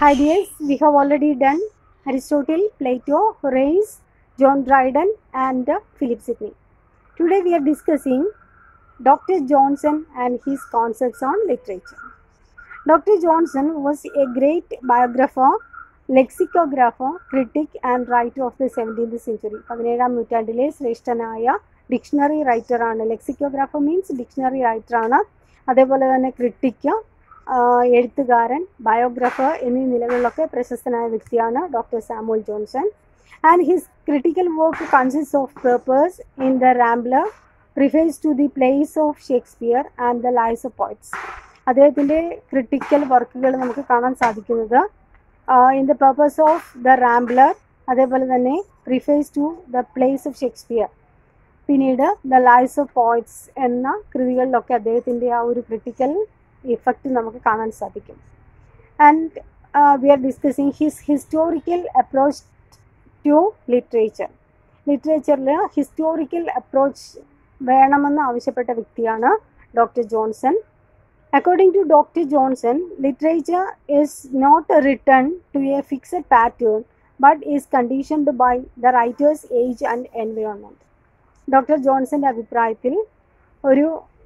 Hi dears, we have already done Aristotle, Plato, Horace, John Dryden and uh, Philip Sidney. Today we are discussing Dr. Johnson and his concepts on literature. Dr. Johnson was a great biographer, lexicographer, critic and writer of the 17th century. പതിനേഴാം നൂറ്റാണ്ടിലെ ശ്രേഷ്ഠനായ dictionary റൈറ്ററാണ് lexicographer means dictionary റൈറ്ററാണ് അതേപോലെ തന്നെ critic എഴുത്തുകാരൻ biographer എന്നീ നിലകളിലൊക്കെ പ്രശസ്തനായ വ്യക്തിയാണ് doctor Samuel Johnson and his critical work consist of papers in the Rambler preface to the plays of Shakespeare and the lives of poets അദ്ദേഹത്തിൻ്റെ ക്രിട്ടിക്കൽ വർക്കുകൾ നമുക്ക് കാണാൻ സാധിക്കുന്നത് in the papers of the Rambler അതേപോലെ തന്നെ preface to the plays of Shakespeare പിന്നീട് the lives of poets എന്ന കൃതികളിലൊക്കെ അദ്ദേഹത്തിൻ്റെ ആ ഒരു ക്രിട്ടിക്കൽ ഇഫക്റ്റ് നമുക്ക് കാണാൻ സാധിക്കും and we are discussing his historical approach to literature ലിറ്ററേച്ചറിൽ ഹിസ്റ്റോറിക്കൽ അപ്രോച്ച് വേണമെന്ന് ആവശ്യപ്പെട്ട വ്യക്തിയാണ് doctor Johnson according to doctor Johnson literature is not written to a fixed pattern but is conditioned by the writer's age and environment doctor ജോൺസൻ്റെ അഭിപ്രായത്തിൽ ഒരു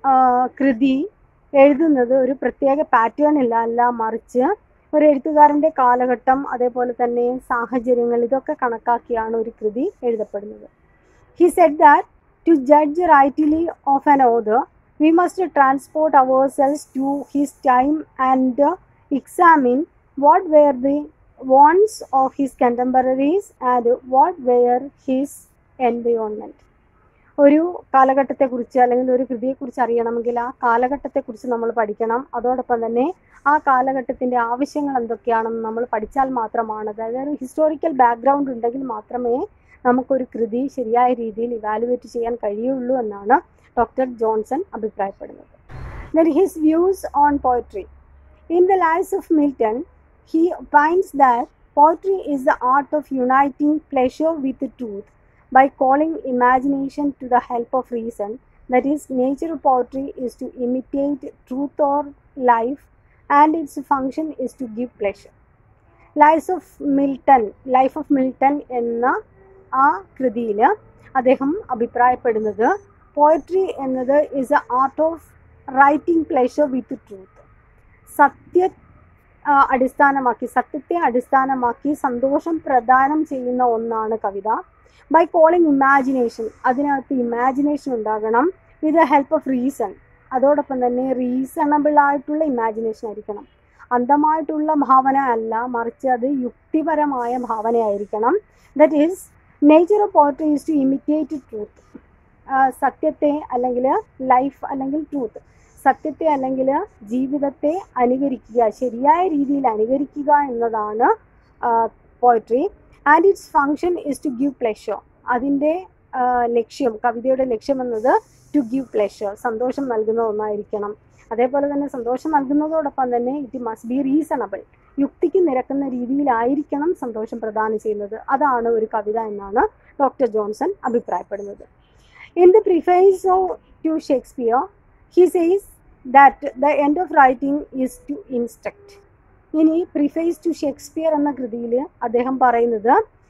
കൃതി എഴുതുന്നത് ഒരു പ്രത്യേക പാറ്റേണില്ല അല്ല മറിച്ച് ഒരു എഴുത്തുകാരൻ്റെ കാലഘട്ടം അതേപോലെ തന്നെ സാഹചര്യങ്ങൾ ഇതൊക്കെ കണക്കാക്കിയാണ് ഒരു കൃതി എഴുതപ്പെടുന്നത് he said that to judge rightly of an author we must transport ourselves to his time and examine what were the wants of his contemporaries and what were his environment ഒരു കാലഘട്ടത്തെക്കുറിച്ച് അല്ലെങ്കിൽ ഒരു കൃതിയെക്കുറിച്ച് അറിയണമെങ്കിൽ ആ കാലഘട്ടത്തെക്കുറിച്ച് നമ്മൾ പഠിക്കണം അതോടൊപ്പം തന്നെ ആ കാലഘട്ടത്തിൻ്റെ ആവശ്യങ്ങൾ എന്തൊക്കെയാണെന്ന് നമ്മൾ പഠിച്ചാൽ മാത്രമാണ് അതായത് ഒരു ഹിസ്റ്റോറിക്കൽ ബാക്ക്ഗ്രൗണ്ട് ഉണ്ടെങ്കിൽ മാത്രമേ നമുക്കൊരു കൃതി ശരിയായ രീതിയിൽ ഇവാലുവേറ്റ് ചെയ്യാൻ കഴിയുള്ളൂ എന്നാണ് ഡോക്ടർ ജോൺസൺ അഭിപ്രായപ്പെടുന്നത് then his views on poetry in the lives of Milton he finds that poetry is the art of uniting pleasure with truth by calling imagination to the help of reason. That is, nature of poetry is to imitate truth or life, and its function is to give pleasure. Lives of Milton life of Milton എന്ന ആ കൃതിയിൽ അദ്ദേഹം അഭിപ്രായപ്പെടുന്നത് poetry എന്നത് is a art of writing pleasure with truth സത്യ അടിസ്ഥാനമാക്കി സത്യത്തെ അടിസ്ഥാനമാക്കി സന്തോഷം പ്രദാനം ചെയ്യുന്ന ഒന്നാണ് കവിത ബൈ കോളിംഗ് ഇമാജിനേഷൻ അതിനകത്ത് ഇമാജിനേഷൻ ഉണ്ടാകണം with the help of reason അതോടൊപ്പം തന്നെ റീസണബിൾ ആയിട്ടുള്ള ഇമാജിനേഷൻ ആയിരിക്കണം അന്ധമായിട്ടുള്ള ഭാവന അല്ല മറിച്ച് അത് യുക്തിപരമായ ഭാവനയായിരിക്കണം that is nature of poetry is to imitate truth സത്യത്തെ അല്ലെങ്കിൽ ലൈഫ് അല്ലെങ്കിൽ ട്രൂത്ത് സത്യത്തെ അല്ലെങ്കിൽ ജീവിതത്തെ അനുകരിക്കുക ശരിയായ രീതിയിൽ അനുകരിക്കുക എന്നതാണ് poetry and its function is to give pleasure അതിൻ്റെ ലക്ഷ്യം കവിതയുടെ ലക്ഷ്യം എന്നത് ടു ഗിവ് പ്ലെഷർ സന്തോഷം നൽകുന്ന ഒന്നായിരിക്കണം അതേപോലെ തന്നെ സന്തോഷം നൽകുന്നതോടൊപ്പം തന്നെ ഇറ്റ് മസ്റ്റ് ബി റീസണബിൾ യുക്തിക്ക് നിരക്കുന്ന രീതിയിലായിരിക്കണം സന്തോഷം പ്രദാനം ചെയ്യുന്നത് അതാണ് ഒരു കവിത എന്നാണ് ഡോക്ടർ ജോൺസൺ അഭിപ്രായപ്പെടുന്നത് in the preface of to Shakespeare he says that the end of writing is to instruct ഇനി പ്രിഫേസ് ടു ഷേക്സ്പിയർ എന്ന കൃതിയിൽ അദ്ദേഹം പറയുന്നത്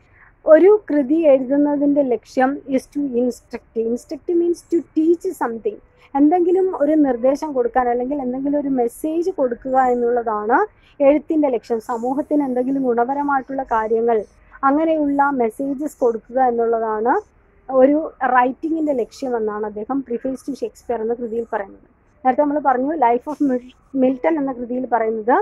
ഒരു കൃതി എഴുതുന്നതിൻ്റെ ലക്ഷ്യം is to instruct instruct means to teach something എന്തെങ്കിലും ഒരു നിർദ്ദേശം കൊടുക്കാൻ അല്ലെങ്കിൽ എന്തെങ്കിലും ഒരു മെസ്സേജ് കൊടുക്കുക എന്നുള്ളതാണ് എഴുത്തിൻ്റെ ലക്ഷ്യം സമൂഹത്തിന് എന്തെങ്കിലും ഗുണപരമായിട്ടുള്ള കാര്യങ്ങൾ അങ്ങനെയുള്ള മെസ്സേജസ് കൊടുക്കുക എന്നുള്ളതാണ് ഒരു റൈറ്റിങ്ങിൻ്റെ ലക്ഷ്യമെന്നാണ് അദ്ദേഹം പ്രിഫേസ് ടു ഷേക്സ്പിയർ എന്ന കൃതിയിൽ പറയുന്നത് നേരത്തെ നമ്മൾ പറഞ്ഞു ലൈഫ് ഓഫ് മിൽട്ടൺ എന്ന കൃതിയിൽ പറയുന്നത്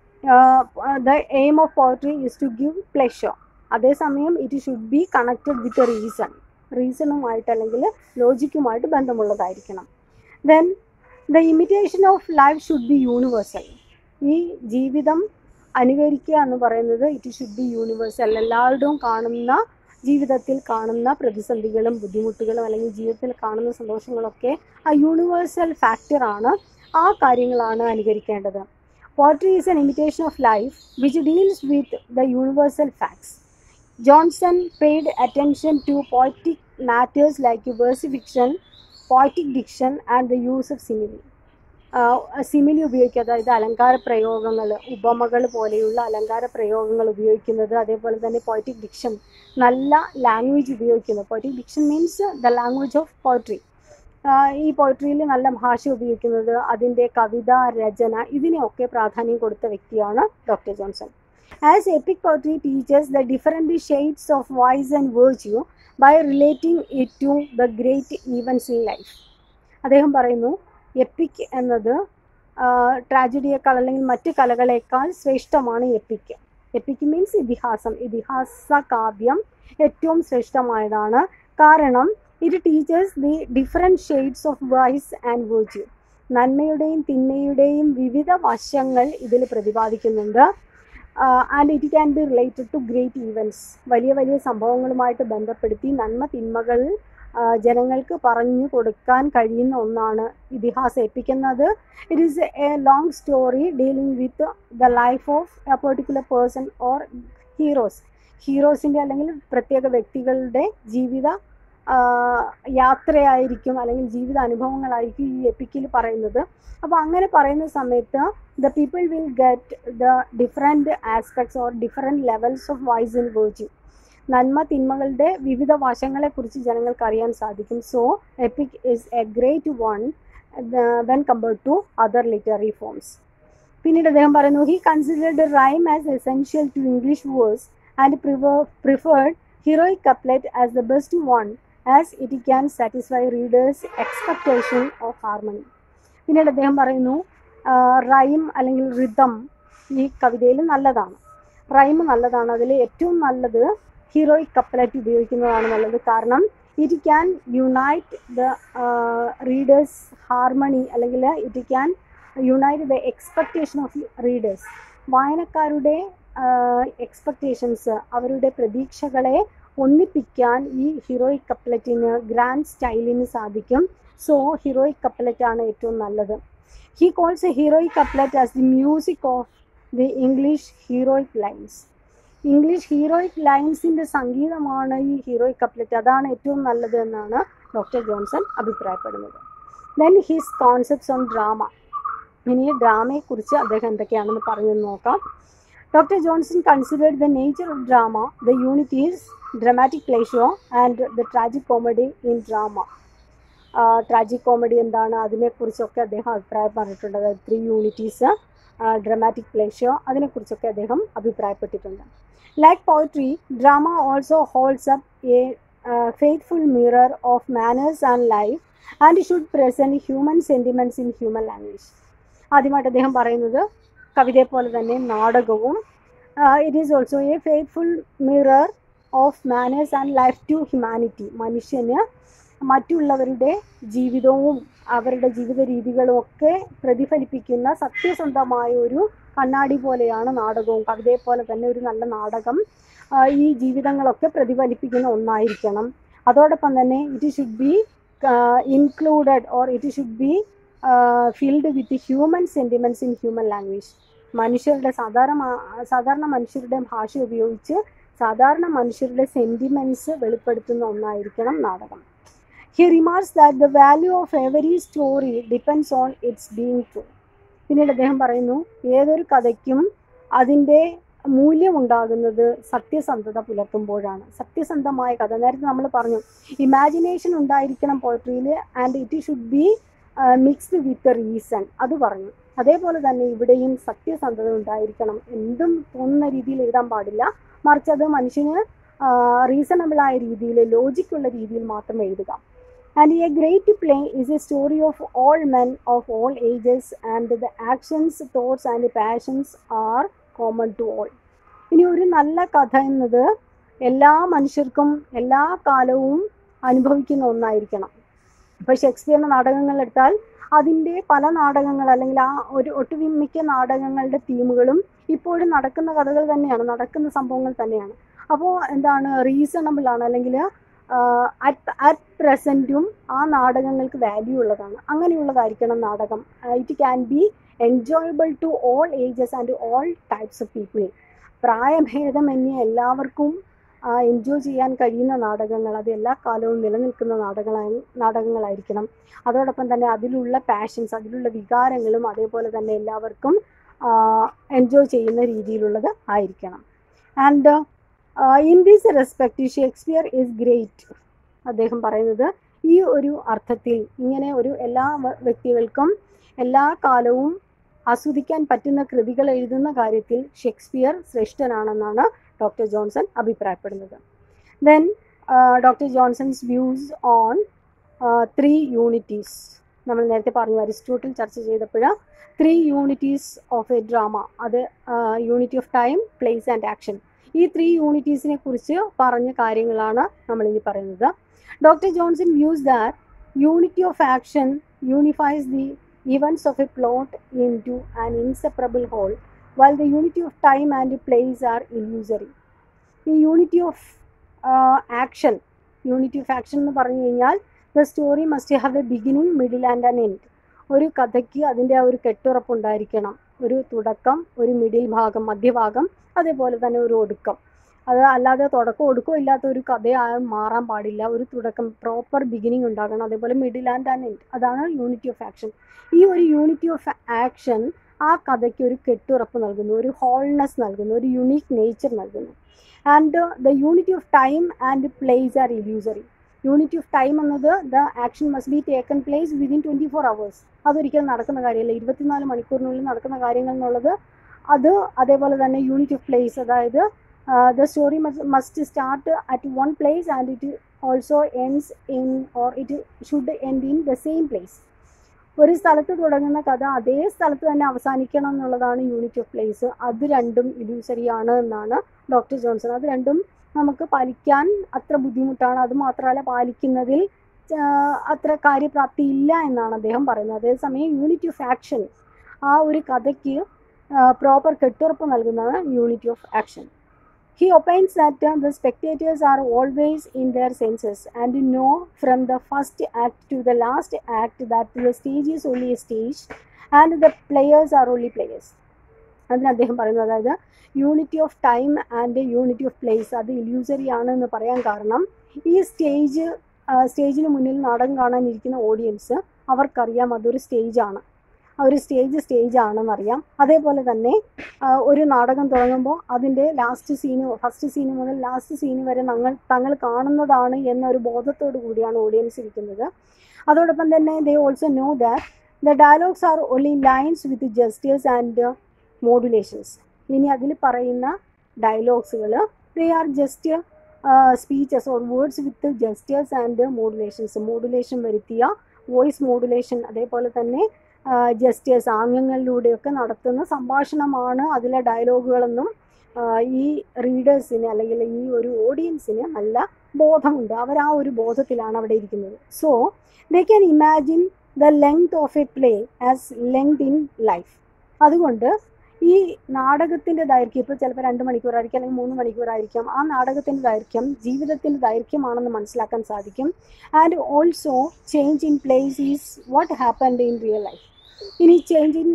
the aim of poetry is to give pleasure അതേസമയം it should be connected with a reason റീസണുമായിട്ട് അല്ലെങ്കിൽ ലോജിക്കുമായിട്ട് ബന്ധമുള്ളതായിരിക്കണം then the imitation of life should be universal ഈ ജീവിതം അനുകരിക്കുക എന്ന് പറയുന്നത് ഇറ്റ് ഷുഡ് ബി യൂണിവേഴ്സൽ എല്ലാവരുടെയും കാണുന്ന ജീവിതത്തിൽ കാണുന്ന പ്രതിസന്ധികളും ബുദ്ധിമുട്ടുകളും അല്ലെങ്കിൽ ജീവിതത്തിൽ കാണുന്ന സന്തോഷങ്ങളൊക്കെ ആ യൂണിവേഴ്സൽ ഫാക്ടറാണ് ആ കാര്യങ്ങളാണ് അനുകരിക്കേണ്ടത് poetry is an imitation of life which deals with the universal facts Johnson paid attention to poetic matters like versification poetic diction and the use of simile. Simile ഉപയോഗിക്കുക അതായത് അലങ്കാര പ്രയോഗങ്ങൾ ഉപമകൾ പോലെയുള്ള അലങ്കാര പ്രയോഗങ്ങൾ ഉപയോഗിക്കുന്നത് അതേപോലെ തന്നെ പോയറ്റിക് ഡിക്ഷൻ നല്ല ലാംഗ്വേജ് ഉപയോഗിക്കുന്നത് poetic diction means the language of poetry ഈ പോയട്രിയിൽ നല്ല ഭാഷ ഉപയോഗിക്കുന്നത് അതിൻ്റെ കവിത രചന ഇതിനെയൊക്കെ പ്രാധാന്യം കൊടുത്ത വ്യക്തിയാണ് doctor Johnson as epic poetry teaches the different shades of vice and virtue by relating it to the great events in life അദ്ദേഹം പറയുന്നു എപ്പിക് എന്നത് ട്രാജഡിയേക്കാൾ അല്ലെങ്കിൽ മറ്റ് കലകളേക്കാൾ ശ്രേഷ്ഠമാണ് എപ്പിക് എപ്പിക് മീൻസ് ഇതിഹാസം ഇതിഹാസ കാവ്യം ഏറ്റവും ശ്രേഷ്ഠമായതാണ് കാരണം ഇത് teaches the different shades of vice and virtue നന്മയുടെയും തിന്മയുടെയും വിവിധ വശങ്ങൾ ഇതിൽ പ്രതിപാദിക്കുന്നുണ്ട് and it can be related to great events വലിയ വലിയ സംഭവങ്ങളുമായിട്ട് ബന്ധപ്പെടുത്തി നന്മ തിന്മകൾ ജനങ്ങൾക്ക് പറഞ്ഞു കൊടുക്കാൻ കഴിയുന്ന ഒന്നാണ് ഇതിഹാസം എപ്പിക്കുന്നത് it is a long story dealing with the life of a particular person or heroes ഹീറോസിൻ്റെ അല്ലെങ്കിൽ പ്രത്യേക വ്യക്തികളുടെ ജീവിത യാത്രയായിരിക്കും അല്ലെങ്കിൽ ജീവിത അനുഭവങ്ങളായിരിക്കും ഈ എപ്പിക്കിൽ പറയുന്നത് അപ്പോൾ അങ്ങനെ പറയുന്ന സമയത്ത് the people will get the different aspects or different levels of vice and virtue നന്മ തിന്മകളുടെ വിവിധ വശങ്ങളെക്കുറിച്ച് ജനങ്ങൾക്ക് അറിയാൻ സാധിക്കും so epic is a great one when compared to other literary forms പിന്നീട് അദ്ദേഹം പറയുന്നു he considered rhyme as essential to English verse and preferred heroic couplet as the best one as it can satisfy readers expectation of harmony പിന്നീട് അദ്ദേഹം പറയുന്നു rhyme അല്ലെങ്കിൽ rhythm ഈ കവിതയിൽ നല്ലതാണ് റൈം നല്ലതാണ് അതിൽ ഏറ്റവും നല്ലത് ഹീറോയിക് കപ്പലറ്റ് ഉപയോഗിക്കുന്നതാണ് നല്ലത് കാരണം it can unite the readers harmony അല്ലെങ്കിൽ it can unite the expectation of readers വായനക്കാരുടെ എക്സ്പെക്റ്റേഷൻസ് അവരുടെ പ്രതീക്ഷകളെ ഒന്നിപ്പിക്കാൻ ഈ ഹീറോയിക് കപ്പലറ്റിന് ഗ്രാൻഡ് സ്റ്റൈലിന് സാധിക്കും സോ ഹീറോയിക് കപ്പലറ്റ് ആണ് ഏറ്റവും നല്ലത് he calls a heroic couplet as the music of the English heroic lines English heroic ലൈൻസിൻ്റെ സംഗീതമാണ് ഈ ഹീറോയിക് കപ്ലെറ്റ് അതാണ് ഏറ്റവും നല്ലത് എന്നാണ് ഡോക്ടർ ജോൺസൺ അഭിപ്രായപ്പെടുന്നത് then his concepts on drama ഇനി ഡ്രാമയെക്കുറിച്ച് അദ്ദേഹം എന്തൊക്കെയാണെന്ന് പറഞ്ഞു നോക്കാം doctor Johnson considered the nature of drama the unities dramatic play show and the tragic comedy in drama tragic comedy എന്താണ് അതിനെക്കുറിച്ചൊക്കെ അദ്ദേഹം അഭിപ്രായം പറഞ്ഞിട്ടുണ്ട് അതായത് three unities dramatic play show അതിനെക്കുറിച്ചൊക്കെ അദ്ദേഹം അഭിപ്രായപ്പെട്ടിട്ടുണ്ട് like poetry drama also holds up a faithful mirror of manners and life and should present human sentiments in human language ആദ്യമായിട്ട് അദ്ദേഹം പറയുന്നത് കവിതയെ പോലെ തന്നെ നാടകവും it is also a faithful mirror of manners and life to humanity മനുഷ്യന് മറ്റുള്ളവരുടെ ജീവിതവും അവരുടെ ജീവിത രീതികളും ഒക്കെ പ്രതിഫലിപ്പിക്കുന്ന സത്യസന്ധമായ ഒരു കണ്ണാടി പോലെയാണ് നാടകവും കവിതയെ പോലെ തന്നെ ഒരു നല്ല നാടകം ഈ ജീവിതങ്ങളൊക്കെ പ്രതിഫലിപ്പിക്കുന്ന ഒന്നായിരിക്കണം അതോടൊപ്പം തന്നെ it should be included or it should be filled with human sentiments in human language മനുഷ്യരുടെ സാധാരണ സാധാരണ മനുഷ്യരുടെ ഭാഷ ഉപയോഗിച്ച് സാധാരണ മനുഷ്യരുടെ സെൻറ്റിമെൻറ്റ്സ് വെളിപ്പെടുത്തുന്ന ഒന്നായിരിക്കണം നാടകം he remarks that the value of every story depends on its being true പിന്നീട് അദ്ദേഹം പറയുന്നു ഏതൊരു കഥയ്ക്കും അതിൻ്റെ മൂല്യമുണ്ടാകുന്നത് സത്യസന്ധത പുലർത്തുമ്പോഴാണ് സത്യസന്ധമായ കഥ നേരത്തെ നമ്മൾ പറഞ്ഞു ഇമാജിനേഷൻ ഉണ്ടായിരിക്കണം പോയട്രിയിൽ and it should be mixed with reason അത് പറഞ്ഞു അതേപോലെ തന്നെ ഇവിടെയും സത്യസന്ധത ഉണ്ടായിരിക്കണം എന്തും തോന്നുന്ന രീതിയിൽ എഴുതാൻ പാടില്ല മറിച്ച് അത് മനുഷ്യന് റീസണബിളായ രീതിയിൽ ലോജിക്കുള്ള രീതിയിൽ മാത്രം എഴുതുക and a great play is a story of all men of all ages and the actions thoughts and passions are common to all ഇനി ഒരു നല്ല കഥ എന്നത് എല്ലാ മനുഷ്യർക്കും എല്ലാ കാലവും അനുഭവിക്കുന്ന ഒന്നായിരിക്കണം ഇപ്പോൾ ഷേക്സ്പിയറിൻ്റെ നാടകങ്ങൾ എടുത്താൽ അതിൻ്റെ പല നാടകങ്ങൾ അല്ലെങ്കിൽ ആ ഒരു ഒട്ടുമിക്ക നാടകങ്ങളുടെ തീമുകളും ഇപ്പോഴും നടക്കുന്ന കഥകൾ തന്നെയാണ് നടക്കുന്ന സംഭവങ്ങൾ തന്നെയാണ് അപ്പോൾ എന്താണ് റീസണബിൾ ആണ് അല്ലെങ്കിൽ അറ്റ് അറ്റ് പ്രസൻറ്റും ആ നാടകങ്ങൾക്ക് വാല്യൂ ഉള്ളതാണ് അങ്ങനെയുള്ളതായിരിക്കണം നാടകം it can be enjoyable to all ages and all types of people പ്രായഭേദമന്യേ എല്ലാവർക്കും എൻജോയ് ചെയ്യാൻ കഴിയുന്ന നാടകങ്ങൾ അത് എല്ലാ കാലവും നിലനിൽക്കുന്ന നാടകങ്ങളായി നാടകങ്ങളായിരിക്കണം അതോടൊപ്പം തന്നെ അതിലുള്ള പാഷൻസ് അതിലുള്ള വികാരങ്ങളും അതേപോലെ തന്നെ എല്ലാവർക്കും എൻജോയ് ചെയ്യുന്ന രീതിയിലുള്ളത് ആയിരിക്കണം and in this respect Shakespeare is great അദ്ദേഹം പറയുന്നത് ഈ ഒരു അർത്ഥത്തിൽ ഇങ്ങനെ ഒരു എല്ലാ വ- വ്യക്തികൾക്കും എല്ലാ കാലവും ആസ്വദിക്കാൻ പറ്റുന്ന കൃതികൾ എഴുതുന്ന കാര്യത്തിൽ ഷേക്സ്പിയർ ശ്രേഷ്ഠനാണെന്നാണ് ഡോക്ടർ ജോൺസൺ അഭിപ്രായപ്പെടുന്നത് then doctor Johnson's views on three unities നമ്മൾ നേരത്തെ പറഞ്ഞു അരിസ്റ്റോട്ടിൽ ചർച്ച ചെയ്തപ്പോൾ three unities of a drama അത് unity of time place and action ഈ ത്രീ യൂണിറ്റീസിനെ കുറിച്ച് പറഞ്ഞ കാര്യങ്ങളാണ് നമ്മൾ ഇനി പറയുന്നത് doctor Johnson views that unity of action unifies the events of a plot into an inseparable whole, while the unity of time and place are illusory. ഈ unity of action unity of action എന്ന് പറഞ്ഞു കഴിഞ്ഞാൽ the story must have a beginning middle and an end ഒരു കഥയ്ക്ക് അതിൻ്റെ ആ ഒരു കെട്ടുറപ്പുണ്ടായിരിക്കണം ഒരു തുടക്കം ഒരു മിഡിൽ ഭാഗം മധ്യഭാഗം അതേപോലെ തന്നെ ഒരു ഒടുക്കം അത് അല്ലാതെ തുടക്കം ഒടുക്കം ഇല്ലാത്ത ഒരു കഥയായി മാറാൻ പാടില്ല ഒരു തുടക്കം പ്രോപ്പർ ബിഗിനിങ് ഉണ്ടാകണം അതേപോലെ മിഡിൽ ആൻഡ് ആൻഡ് എൻഡ് അതാണ് യൂണിറ്റി ഓഫ് ആക്ഷൻ ഈ ഒരു യൂണിറ്റി ഓഫ് ആക്ഷൻ ആ കഥയ്ക്ക് ഒരു കെട്ടുറപ്പ് നൽകുന്നു ഒരു ഹോൾനെസ് നൽകുന്നു ഒരു യുണീക്ക് നേച്ചർ നൽകുന്നു and the unity of time and place are illusory unity of time എന്നത് the action must be taken place within twenty four hours അതൊരിക്കലും നടക്കുന്ന കാര്യമല്ല ഇരുപത്തിനാല് മണിക്കൂറിനുള്ളിൽ നടക്കുന്ന കാര്യങ്ങൾ എന്നുള്ളത് അത് അതേപോലെ തന്നെ യൂണിറ്റ് ഓഫ് പ്ലേസ് അതായത് the story must start at one place and it also ends in or it should end in the same place ഒരു സ്ഥലത്ത് തുടങ്ങുന്ന കഥ അതേ സ്ഥലത്ത് തന്നെ അവസാനിക്കണം എന്നുള്ളതാണ് യൂണിറ്റ് ഓഫ് പ്ലേസ് അത് രണ്ടും ഇല്യൂസറി ആണ് എന്നാണ് ഡോക്ടർ ജോൺസൺ അത് രണ്ടും നമുക്ക് പാലിക്കാൻ അത്ര ബുദ്ധിമുട്ടാണ് അത് മാത്രമല്ല പാലിക്കുന്നതിൽ ആഹ്, അത്ര കാര്യപ്രാപ്തി ഇല്ല എന്നാണ് അദ്ദേഹം പറയുന്നത് അതേസമയം യൂണിറ്റ് ഓഫ് ആക്ഷൻ ആ ഒരു കഥയ്ക്ക് പ്രോപ്പർ കെട്ടുറപ്പ് നൽകുന്നതാണ് unity of action He opines that uh, the spectators are always in their senses and know from the first act to the last act that the stage is only a stage and the players are only players. അതിന് അദ്ദേഹം പറയുന്നത് അതായത് unity of time and unity of place അത് illusory ആണ് എന്ന് പറയാൻ കാരണം ഈ സ്റ്റേജ് സ്റ്റേജിന് മുന്നിൽ നാടകം കാണാനിരിക്കുന്ന ഓഡിയൻസ് അവർക്കറിയാം അതൊരു സ്റ്റേജാണ് ആ ഒരു സ്റ്റേജ് സ്റ്റേജ് ആണെന്നറിയാം അതേപോലെ തന്നെ ആ, ഒരു നാടകം തുടങ്ങുമ്പോൾ അതിൻ്റെ ലാസ്റ്റ് സീന് ഫസ്റ്റ് സീന് മുതൽ ലാസ്റ്റ് സീന് വരെ ഞങ്ങൾ തങ്ങൾ കാണുന്നതാണ് എന്നൊരു ബോധത്തോടു കൂടിയാണ് ഓഡിയൻസ് ഇരിക്കുന്നത് അതോടൊപ്പം തന്നെ they also know that the dialogues are only lines with gestures and modulations ഇനി അതിൽ പറയുന്ന ഡയലോഗ്സുകൾ they are just speeches or words with gestures and modulations modulation വരുത്തിയ വോയിസ് മോഡുലേഷൻ അതേപോലെ തന്നെ ജസ്റ്റേഴ്സ് ആംഗ്യങ്ങളിലൂടെയൊക്കെ നടത്തുന്ന സംഭാഷണമാണ് അതിലെ ഡയലോഗുകളെന്നും ആ, ഈ റീഡേഴ്സിന് അല്ലെങ്കിൽ ഈ ഒരു ഓഡിയൻസിന് നല്ല ബോധമുണ്ട് അവർ ആ ഒരു ബോധത്തിലാണ് അവിടെ ഇരിക്കുന്നത് so they can imagine the length of a play as length in life അതുകൊണ്ട് ഈ നാടകത്തിൻ്റെ ദൈർഘ്യം ഇപ്പോൾ ചിലപ്പോൾ രണ്ട് മണിക്കൂറായിരിക്കും അല്ലെങ്കിൽ മൂന്ന് മണിക്കൂറായിരിക്കാം ആ നാടകത്തിൻ്റെ ദൈർഘ്യം ജീവിതത്തിൻ്റെ ദൈർഘ്യമാണെന്ന് മനസ്സിലാക്കാൻ സാധിക്കും and also change in place is what happened in real life ഇനി ചേഞ്ച് ഇൻ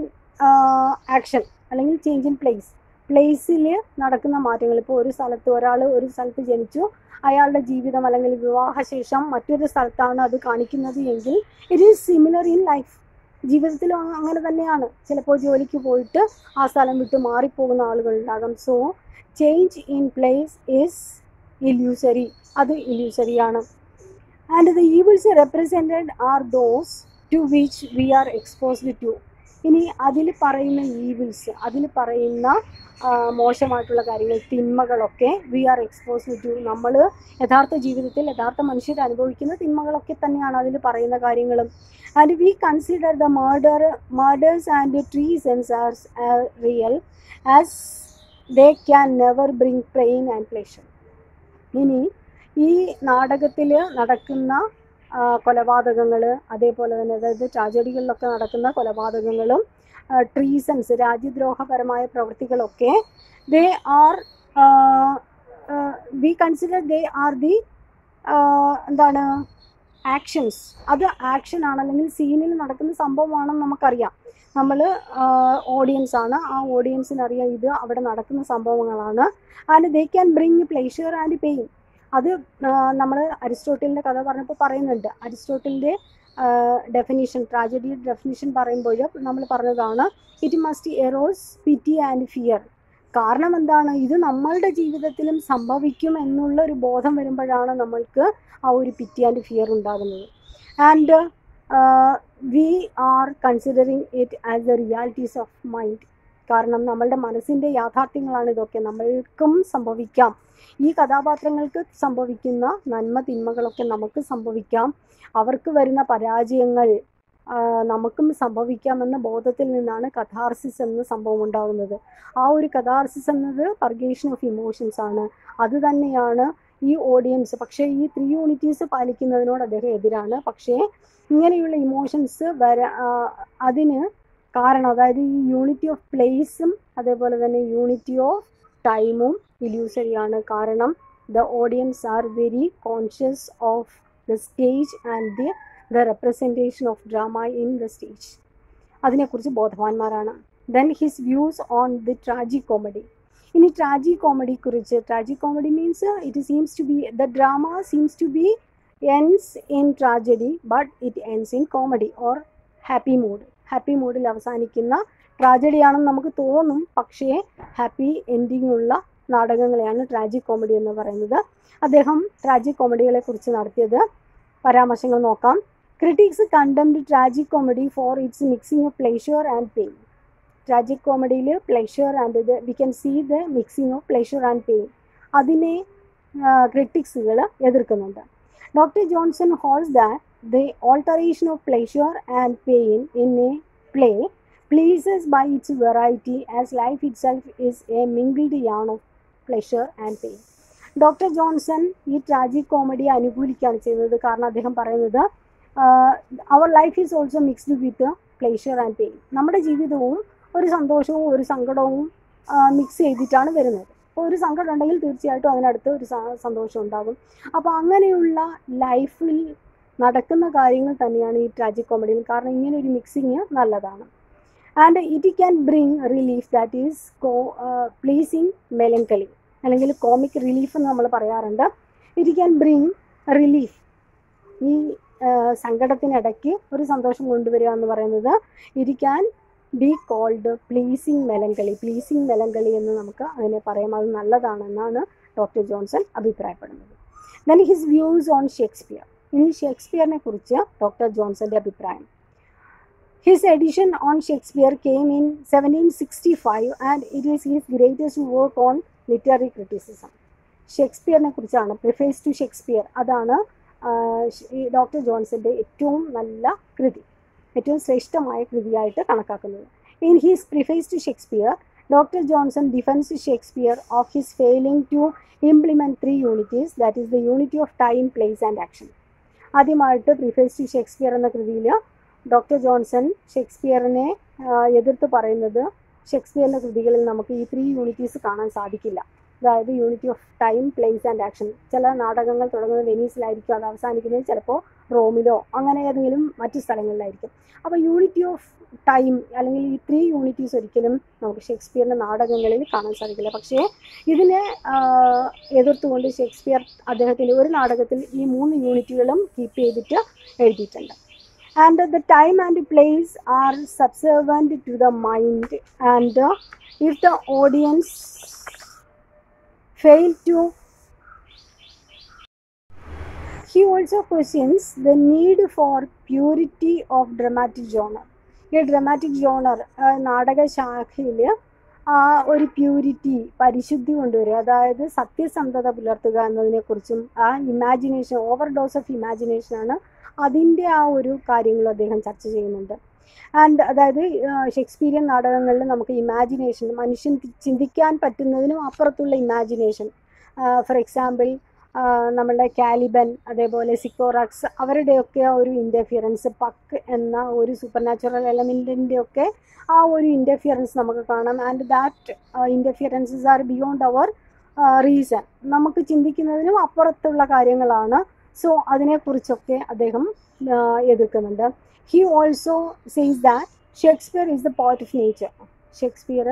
ആക്ഷൻ അല്ലെങ്കിൽ ചേഞ്ച് ഇൻ പ്ലേസ് പ്ലേസിൽ നടക്കുന്ന മാറ്റങ്ങൾ ഇപ്പോൾ ഒരു സ്ഥലത്ത് ഒരാൾ ഒരു സ്ഥലത്ത് ജനിച്ചു അയാളുടെ ജീവിതം അല്ലെങ്കിൽ വിവാഹശേഷം മറ്റൊരു സ്ഥലത്താണ് അത് കാണിക്കുന്നത് എങ്കിൽ it is similar in life ജീവിതത്തിലും അ- അങ്ങനെ തന്നെയാണ് ചിലപ്പോൾ ജോലിക്ക് പോയിട്ട് ആ സ്ഥലം വിട്ട് മാറിപ്പോകുന്ന ആളുകളുണ്ടാകും so change in place is illusory അത് ഇല്യൂസറിയാണ് and the evils represented are those to which we are exposed to ഇനി അതിൽ പറയുന്ന ഈവിൾസ് അതിൽ പറയുന്ന ആ, മോശമായിട്ടുള്ള കാര്യങ്ങൾ തിന്മകളൊക്കെ വി ആർ എക്സ്പോസ്ഡ് ടു നമ്മൾ യഥാർത്ഥ ജീവിതത്തിൽ യഥാർത്ഥ മനുഷ്യർ അനുഭവിക്കുന്ന തിന്മകളൊക്കെ തന്നെയാണ് അതിൽ പറയുന്ന കാര്യങ്ങളും and we consider the murder murders and treasons are real as they can never bring pain and pleasure ഇനി ഈ നാടകത്തിൽ നടക്കുന്ന കൊലപാതകങ്ങൾ അതേപോലെ തന്നെ അതായത് ട്രാജഡികളിലൊക്കെ നടക്കുന്ന കൊലപാതകങ്ങളും ട്രീസൺസ് രാജ്യദ്രോഹപരമായ പ്രവൃത്തികളൊക്കെ they are we consider they are the എന്താണ് ആക്ഷൻസ് അത് ആക്ഷൻ ആണ് അല്ലെങ്കിൽ സീനിൽ നടക്കുന്ന സംഭവമാണെന്ന് നമുക്കറിയാം നമ്മൾ ഓഡിയൻസ് ആണ് ആ ഓഡിയൻസിന് അറിയാം ഇത് അവിടെ നടക്കുന്ന സംഭവങ്ങളാണ് and they can bring pleasure and pain അത് നമ്മൾ അരിസ്റ്റോട്ടലിൻ്റെ കഥ പറഞ്ഞപ്പോൾ പറയുന്നുണ്ട് അരിസ്റ്റോട്ടലിൻ്റെ ഡെഫിനിഷൻ ട്രാജഡി ഡെഫിനിഷൻ പറയുമ്പോൾ നമ്മൾ പറഞ്ഞതാണ് it must arouse pity and fear കാരണം എന്താണ് ഇത് നമ്മളുടെ ജീവിതത്തിലും സംഭവിക്കും എന്നുള്ള ഒരു ബോധം വരുമ്പോഴാണ് നമ്മൾക്ക് ആ ഒരു പിറ്റി ആൻഡ് ഫിയർ ഉണ്ടാകുന്നത് and we are considering it as the realities of mind കാരണം നമ്മളുടെ മനസ്സിൻ്റെ യാഥാർത്ഥ്യങ്ങളാണ് ഇതൊക്കെ നമ്മൾക്കും സംഭവിക്കാം ഈ കഥാപാത്രങ്ങൾക്ക് സംഭവിക്കുന്ന നന്മ തിന്മകളൊക്കെ നമുക്ക് സംഭവിക്കാം അവർക്ക് വരുന്ന പരാജയങ്ങൾ നമുക്കും സംഭവിക്കാമെന്ന ബോധത്തിൽ നിന്നാണ് കഥാർസിസ് എന്ന സംഭവം ഉണ്ടാകുന്നത് ആ ഒരു കഥാർസിസ് എന്നത് പർഗേഷൻ ഓഫ് ഇമോഷൻസ് ആണ് അത് തന്നെയാണ് ഈ ഓഡിയൻസ് പക്ഷേ ഈ ത്രീ യൂണിറ്റീസ് പാലിക്കുന്നതിനോട് അദ്ദേഹം എതിരാണ് പക്ഷേ ഇങ്ങനെയുള്ള ഇമോഷൻസ് വര അതിന് കാരണം അതായത് ഈ യൂണിറ്റി ഓഫ് പ്ലേസും അതേപോലെ തന്നെ യൂണിറ്റി ഓഫ് ടൈമും ഇല്യൂസറിയാണ് കാരണം the audience are very conscious of the stage and the the representation of drama in the stage അതിനെക്കുറിച്ച് ബോധവാന്മാരാണ് then his views on the tragi comedy ഇനി ട്രാജി കോമഡി കുറിച്ച് tragi comedy means it seems to be the drama seems to be ends in tragedy but it ends in comedy or happy mood happy മൂഡിൽ അവസാനിക്കുന്ന tragedy ആണെന്ന് നമുക്ക് തോന്നും പക്ഷേ happy ending ഉള്ള നാടകങ്ങളെയാണ് ട്രാജി comedy എന്ന് പറയുന്നത് അദ്ദേഹം ട്രാജി കോമഡികളെ കുറിച്ച് നടത്തിയത് പരാമർശങ്ങൾ നോക്കാം critics condemned tragic comedy for its mixing of pleasure and pain tragic കോമഡിയിൽ പ്ലേഷ്യർ ആൻഡ് ഇത് we can see the mixing of pleasure and pain അതിനെ ക്രിറ്റിക്സുകൾ എതിർക്കുന്നുണ്ട് doctor Johnson holds that the alteration of pleasure and pain in a play pleases by its variety as life itself is a mingled yarn of pleasure and pain doctor Johnson ഈ tragic കോമഡിയെ അനുകൂലിക്കുകയാണ് ചെയ്യുന്നത് കാരണം അദ്ദേഹം പറയുന്നത് അവർ life is also mixed with pleasure and pain നമ്മുടെ ജീവിതവും ഒരു സന്തോഷവും ഒരു സങ്കടവും മിക്സ് ചെയ്തിട്ടാണ് വരുന്നത് അപ്പോൾ ഒരു സങ്കടം ഉണ്ടെങ്കിൽ തീർച്ചയായിട്ടും അതിനടുത്ത് ഒരു സന്തോഷം ഉണ്ടാകും അപ്പോൾ അങ്ങനെയുള്ള ലൈഫിൽ നടക്കുന്ന കാര്യങ്ങൾ തന്നെയാണ് ഈ ട്രാജിക് കോമഡിയിൽ കാരണം ഇങ്ങനെ ഒരു മിക്സിങ് നല്ലതാണ് and it can bring relief that is കോ പ്ലീസിങ് മെലങ്കലി അല്ലെങ്കിൽ കോമിക് റിലീഫ് എന്ന് നമ്മൾ പറയാറുണ്ട് ഇറ്റ് ക്യാൻ ബ്രിങ് റിലീഫ് ഈ സങ്കടത്തിനിടയ്ക്ക് ഒരു സന്തോഷം കൊണ്ടുവരിക എന്ന് പറയുന്നത് it can be called pleasing melancholy pleasing melancholy എന്ന് നമുക്ക് അതിനെ പറയാം അത് നല്ലതാണെന്നാണ് ഡോക്ടർ ജോൺസൺ അഭിപ്രായപ്പെടുന്നത് then his views on Shakespeare ഇനി ഷേക്സ്പിയറിനെ കുറിച്ച് ഡോക്ടർ ജോൺസന്റെ അഭിപ്രായം his edition on Shakespeare came in seventeen sixty five and it is his greatest work on literary criticism ഷേക്സ്പിയറിനെ കുറിച്ചാണ് പ്രിഫേസ് ടു ഷേക്സ്പിയർ അതാണ് ഈ ഡോക്ടർ ജോൺസന്റെ ഏറ്റവും നല്ല കൃതി ഏറ്റവും ശ്രേഷ്ഠമായ കൃതിയായിട്ട് കണക്കാക്കുന്നത് in his preface to Shakespeare doctor Johnson defends Shakespeare of his failing to implement three unities that is the unity of time place and action ആദ്യമായിട്ട് പ്രിഫേസ് ടു ഷേക്സ്പിയർ എന്ന കൃതിയിൽ ഡോക്ടർ ജോൺസൺ ഷേക്സ്പിയറിനെ എതിർത്ത് പറയുന്നത് ഷേക്സ്പിയറിൻ്റെ കൃതികളിൽ നമുക്ക് ഈ ത്രീ യൂണിറ്റീസ് കാണാൻ സാധിക്കില്ല അതായത് unity of time place and action ചില നാടകങ്ങൾ തുടങ്ങുന്നത് വെനീസിലായിരിക്കും അത് അവസാനിക്കുന്നത് ചിലപ്പോൾ റോമിലോ അങ്ങനെ ഏതെങ്കിലും മറ്റു സ്ഥലങ്ങളിലായിരിക്കും അപ്പോൾ യൂണിറ്റി ഓഫ് ടൈം അല്ലെങ്കിൽ ഈ ത്രീ യൂണിറ്റീസ് ഒരിക്കലും നമുക്ക് ഷേക്സ്പിയറിൻ്റെ നാടകങ്ങളിൽ കാണാൻ സാധിക്കില്ല പക്ഷേ ഇതിനെ എതിർത്തുകൊണ്ട് ഷേക്സ്പിയർ അദ്ദേഹത്തിൻ്റെ ഒരു നാടകത്തിൽ ഈ മൂന്ന് യൂണിറ്റുകളും കീപ്പ് ചെയ്തിട്ട് എഴുതിയിട്ടുണ്ട് and the time and place are subservient to the mind and uh, if the audience fail to he also questions the need for purity of dramatic genre ഈ ഡ്രമാറ്റിക് ജോണർ നാടക ശാഖയിൽ ആ ഒരു പ്യൂരിറ്റി പരിശുദ്ധി കൊണ്ടുവരിക അതായത് സത്യസന്ധത പുലർത്തുക എന്നതിനെക്കുറിച്ചും ആ ഇമാജിനേഷൻ ഓവർ ഡോസ് ഓഫ് ഇമാജിനേഷനാണ് അതിൻ്റെ ആ ഒരു കാര്യങ്ങൾ അദ്ദേഹം ചർച്ച ചെയ്യുന്നുണ്ട് ആൻഡ് അതായത് ഷേക്സ്പീരിയൻ നാടകങ്ങളിൽ നമുക്ക് ഇമാജിനേഷൻ മനുഷ്യൻ ചിന്തിക്കാൻ പറ്റുന്നതിനും അപ്പുറത്തുള്ള ഇമാജിനേഷൻ ഫോർ എക്സാമ്പിൾ നമ്മളുടെ കാലിബൻ അതേപോലെ സിക്കോറാക്സ് അവരുടെയൊക്കെ ഒരു ഇൻ്റർഫിയറൻസ് പക്ക് എന്ന ഒരു സൂപ്പർ നാച്ചുറൽ എലമെൻറ്റിൻ്റെ ഒക്കെ ആ ഒരു ഇൻ്റർഫിയറൻസ് നമുക്ക് കാണാം and that interferences are beyond our reason നമുക്ക് ചിന്തിക്കുന്നതിനും അപ്പുറത്തുള്ള കാര്യങ്ങളാണ് സോ അതിനെക്കുറിച്ചൊക്കെ അദ്ദേഹം ആ, എതിർക്കുന്നുണ്ട് he also says that Shakespeare is the poet of nature Shakespeare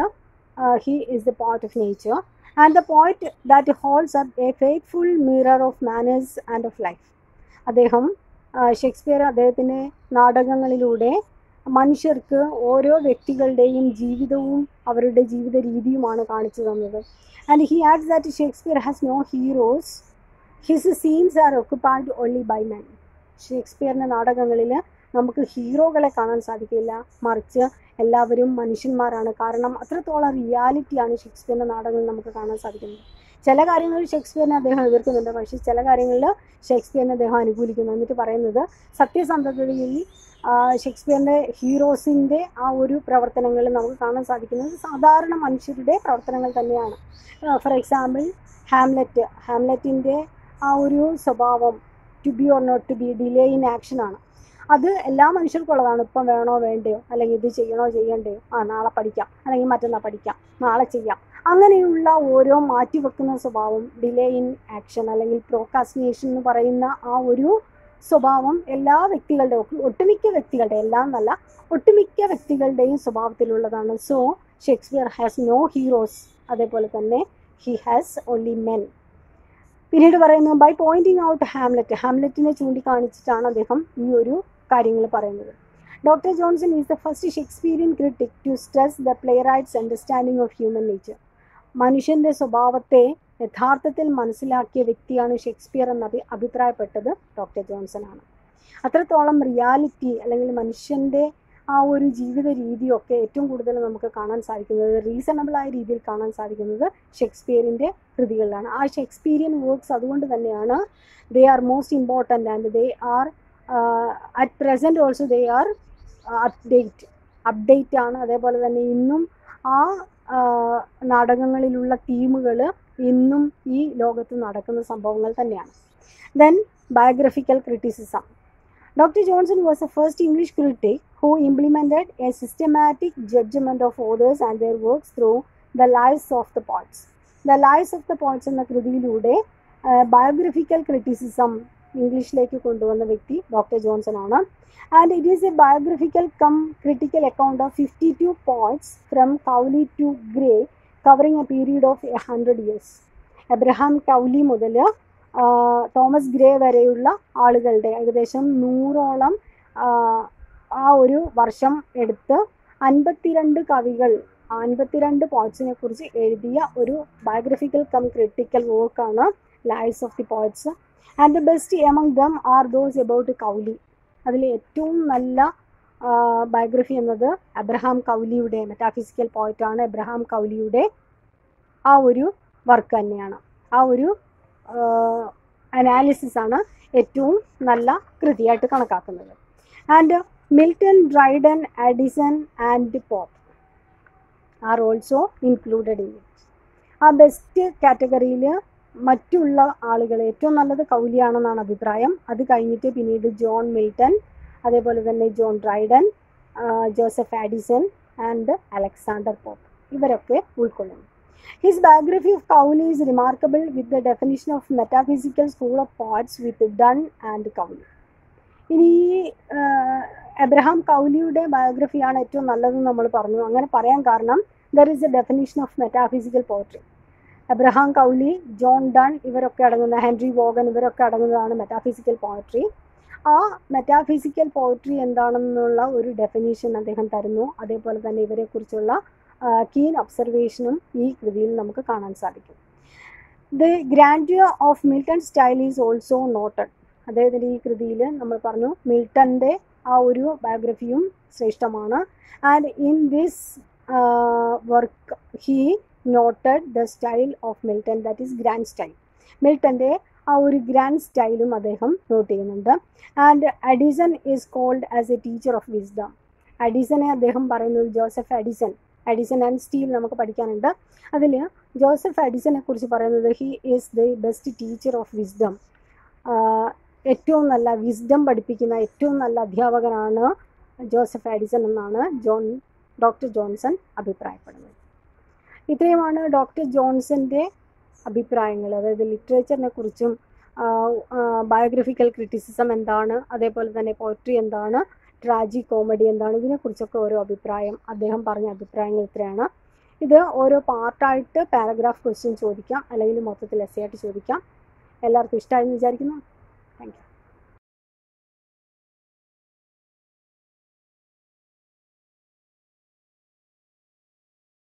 he is the poet of nature and the poet that holds up a faithful mirror of manners and of life അദ്ദേഹം ആ, Shakespeare അദ്ദേഹത്തിൻ്റെ നാടകങ്ങളിലൂടെ മനുഷ്യർക്ക് ഓരോ വ്യക്തികളുടെയും ജീവിതവും അവരുടെ ജീവിത രീതിയുമാണ് കാണിച്ചു തന്നത് and he adds that Shakespeare has no heroes his scenes are occupied only by men ഷേക്സ്പിയറിൻ്റെ നാടകങ്ങളിൽ നമുക്ക് ഹീറോകളെ കാണാൻ സാധിക്കില്ല മറിച്ച് എല്ലാവരും മനുഷ്യന്മാരാണ് കാരണം അത്രത്തോളം റിയാലിറ്റിയാണ് ഷേക്സ്പിയറിൻ്റെ നാടകങ്ങളിൽ നമുക്ക് കാണാൻ സാധിക്കുന്നത് ചില കാര്യങ്ങളിൽ ഷേക്സ്പിയറിനെ അദ്ദേഹം എതിർക്കുന്നുണ്ട് പക്ഷേ ചില കാര്യങ്ങളിൽ ഷേക്സ്പിയറിനെ അദ്ദേഹം അനുകൂലിക്കുന്നു എന്നിട്ട് പറയുന്നത് സത്യസന്ധതയിൽ ആ, ഷേക്സ്പിയറിൻ്റെ ഹീറോസിൻ്റെ ആ ഒരു പ്രവർത്തനങ്ങൾ നമുക്ക് കാണാൻ സാധിക്കുന്നത് സാധാരണ മനുഷ്യരുടെ പ്രവർത്തനങ്ങൾ തന്നെയാണ് ഫോർ എക്സാമ്പിൾ ഹാംലെറ്റ് ഹാംലെറ്റിൻ്റെ ആ ഒരു സ്വഭാവം to be or not to be delay in action ആണ് അത് എല്ലാ മനുഷ്യർക്കുള്ളതാണ് ഇപ്പം വേണോ വേണ്ടയോ അല്ലെങ്കിൽ ഇത് ചെയ്യണോ ചെയ്യണ്ടയോ ആ നാളെ പഠിക്കാം അല്ലെങ്കിൽ മറ്റന്നാൾ പഠിക്കാം നാളെ ചെയ്യാം അങ്ങനെയുള്ള ഓരോ മാറ്റിവെക്കുന്ന സ്വഭാവം ഡിലേ ഇൻ ആക്ഷൻ അല്ലെങ്കിൽ പ്രോക്കാസിനേഷൻ എന്ന് പറയുന്ന ആ ഒരു സ്വഭാവം എല്ലാ വ്യക്തികളുടെ ഒട്ടുമിക്ക വ്യക്തികളുടെ എല്ലാം എന്നല്ല ഒട്ടുമിക്ക വ്യക്തികളുടെയും സ്വഭാവത്തിലുള്ളതാണ് so Shakespeare has no heroes അതേപോലെ തന്നെ ഹി ഹാസ് ഓൺലി മെൻ പിന്നീട് പറയുന്നു ബൈ പോയിന്റിങ് ഔട്ട് ഹാംലെറ്റ് ഹാംലെറ്റിനെ ചൂണ്ടിക്കാണിച്ചിട്ടാണ് അദ്ദേഹം ഈ ഒരു കാര്യങ്ങൾ പറയുന്നത് doctor Johnson is the first Shakespearean critic to stress the playwright's understanding of human nature മനുഷ്യൻ്റെ സ്വഭാവത്തെ യഥാർത്ഥത്തിൽ മനസ്സിലാക്കിയ വ്യക്തിയാണ് ഷേക്സ്പിയർ എന്ന് അഭി അഭിപ്രായപ്പെട്ടത് ഡോക്ടർ ജോൺസൺ ആണ് അത്രത്തോളം റിയാലിറ്റി അല്ലെങ്കിൽ മനുഷ്യൻ്റെ ആ ഒരു ജീവിത രീതിയൊക്കെ ഏറ്റവും കൂടുതൽ നമുക്ക് കാണാൻ സാധിക്കുന്നത് റീസണബിൾ ആയ രീതിയിൽ കാണാൻ സാധിക്കുന്നത് ഷേക്സ്പിയറിൻ്റെ കൃതികളിലാണ് ആ ഷേക്സ്പീരിയൻ വർക്ക്സ് അതുകൊണ്ട് തന്നെയാണ് they are most important and they are at present also they are update update ആണ് അതേപോലെ തന്നെ ഇന്നും ആ ആ, നാടകങ്ങളിലുള്ള തീമുകൾ ഇന്നും ഈ ലോകത്ത് നടക്കുന്ന സംഭവങ്ങൾ തന്നെയാണ് then biographical criticism Dr. Johnson was the first English critic who implemented a systematic judgment of authors and their works through the lives of the poets. The lives of the poets എന്ന കൃതിയിലൂടെ biographical criticism ഇംഗ്ലീഷിലേക്ക് കൊണ്ടുവന്ന വ്യക്തി doctor Johnson ആണ് and it is a biographical cum critical account of fifty two poets from Cowley to Gray covering a period of a hundred years Abraham Cowley മുതൽ ആ, Thomas grey വരെയുള്ള ആളുകളുടെ ഏകദേശം നൂറോളം ആ, ആ ഒരു വർഷം എടുത്ത് അൻപത്തിരണ്ട് കവികൾ അൻപത്തിരണ്ട് പോയിറ്റ്സിനെ കുറിച്ച് എഴുതിയ ഒരു ബയോഗ്രഫിക്കൽ കം ക്രിട്ടിക്കൽ വർക്കാണ് lives of the poets and the best among them are those about Cowley അതിൽ ഏറ്റവും നല്ല ബയോഗ്രഫി എന്നത് അബ്രഹാം കൗലിയുടെ മെറ്റാഫിസിക്കൽ പോയിറ്റാണ് എബ്രഹാം കൗലിയുടെ ആ ഒരു വർക്ക് തന്നെയാണ് ആ ഒരു അനാലിസിസ് ആണ് ഏറ്റവും നല്ല കൃതിയായിട്ട് കണക്കാക്കുന്നത് and Milton Dryden Addison and Pope are also included in it ആ ബെസ്റ്റ് കാറ്റഗറിയിൽ മറ്റുള്ള ആളുകൾ ഏറ്റവും നല്ലത് കൗലിയാണെന്നാണ് അഭിപ്രായം അത് കഴിഞ്ഞിട്ട് പിന്നീട് ജോൺ മിൽട്ടൺ അതേപോലെ തന്നെ ജോൺ ഡ്രൈഡൻ ആ, Joseph Addison and Alexander Pope ഇവരൊക്കെ ഉൾക്കൊള്ളുന്നു His biography of Cowley is remarkable with the definition of metaphysical school of thoughts with Dunn and Cowley. ഇനി ഈ എബ്രഹാം കൗലിയുടെ ബയോഗ്രഫിയാണ് ഏറ്റവും നല്ലതെന്ന് നമ്മൾ പറഞ്ഞു അങ്ങനെ പറയാൻ കാരണം there is a definition of metaphysical poetry Abraham Cowley John Donne ഇവരൊക്കെ അടങ്ങുന്ന ഹെൻറി വോഗൻ ഇവരൊക്കെ അടങ്ങുന്നതാണ് മെറ്റാഫിസിക്കൽ പോയട്രി ആ മെറ്റാഫിസിക്കൽ പോയട്രി എന്താണെന്നുള്ള ഒരു ഡെഫിനേഷൻ അദ്ദേഹം തരുന്നു അതേപോലെ തന്നെ ഇവരെക്കുറിച്ചുള്ള കീൻ ഒബ്സർവേഷനും ഈ കൃതിയിൽ നമുക്ക് കാണാൻ സാധിക്കും the grandeur of Milton style is also noted അദ്ദേഹത്തിൻ്റെ ഈ കൃതിയിൽ നമ്മൾ പറഞ്ഞു മിൽട്ടൻ്റെ ആ ഒരു ബയോഗ്രഫിയും ശ്രേഷ്ഠമാണ് and in this work he noted the style of Milton that is grand style മിൽട്ടൻ്റെ ആ ഒരു ഗ്രാൻഡ് സ്റ്റൈലും അദ്ദേഹം നോട്ട് ചെയ്യുന്നുണ്ട് and Addison is called as a teacher of wisdom അഡിസനെ അദ്ദേഹം പറയുന്നത് Joseph Addison Addison and Steele നമുക്ക് പഠിക്കാനുണ്ട് അതിൽ ജോസഫ് അഡിസനെ കുറിച്ച് പറയുന്നത് he is the best teacher of wisdom ഏറ്റവും നല്ല വിസ്ഡം പഠിപ്പിക്കുന്ന ഏറ്റവും നല്ല അധ്യാപകനാണ് ജോസഫ് അഡിസൺ എന്നാണ് ജോൺ ഡോക്ടർ ജോൺസൺ അഭിപ്രായപ്പെടുന്നത് ഇത്രയുമാണ് ഡോക്ടർ ജോൺസൻ്റെ അഭിപ്രായങ്ങൾ അതായത് ലിറ്ററേച്ചറിനെ കുറിച്ചും ബയോഗ്രഫിക്കൽ ക്രിറ്റിസിസം എന്താണ് അതേപോലെ തന്നെ പോയട്രി എന്താണ് ട്രാജി കോമഡി എന്താണ് ഇതിനെക്കുറിച്ചൊക്കെ ഓരോ അഭിപ്രായം അദ്ദേഹം പറഞ്ഞ അഭിപ്രായങ്ങൾ ഇത്രയാണ് ഇത് ഓരോ പാർട്ടായിട്ട് പാരഗ്രാഫ് ക്വസ്റ്റ്യൻ ചോദിക്കാം അല്ലെങ്കിൽ മൊത്തത്തിൽ എസ് ആയിട്ട് ചോദിക്കാം എല്ലാവർക്കും ഇഷ്ടമായെന്ന് വിചാരിക്കുന്നു താങ്ക് യു